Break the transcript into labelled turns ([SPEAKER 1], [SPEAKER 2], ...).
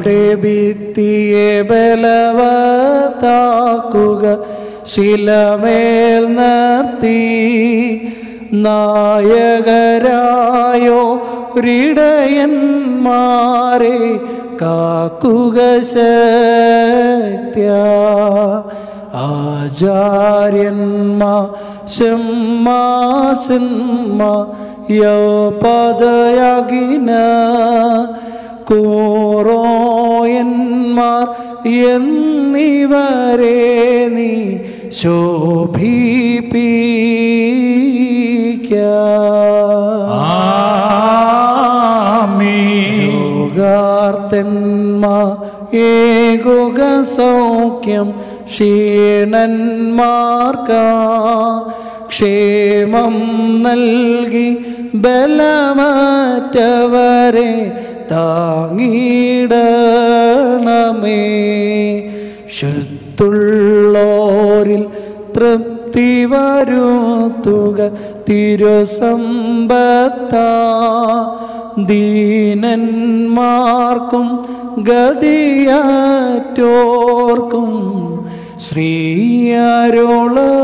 [SPEAKER 1] അവിടെ ഭിത്തിയെ ബലവത്താക്കുക ശിലമേൽ നിർത്തി നായകരായോ രിടയന്മാരെ കാക്കുക ശക്ത്യ ആചാര്യന്മാ ഷമ്മാസന്മാ യൗപദയകിന കോറോയന്മാർ എന്നിവരെ നീ ശോഭിപ്പിക്ക
[SPEAKER 2] ആമീൻ
[SPEAKER 1] യോഗാർത്തന്മാ ഏകുക സൗഖ്യം ക്ഷീണന്മാർക്ക ക്ഷേമം നൽകി ബലമറ്റവരെ താങ്ങിടണമേ ശുദ്ധുള്ളോരിൽ തൃപ്തി വരുത്തുക തിരുസമ്പത്താ ദീനന്മാർക്കും ഗതിയാറ്റോർക്കും ശ്രീയരുള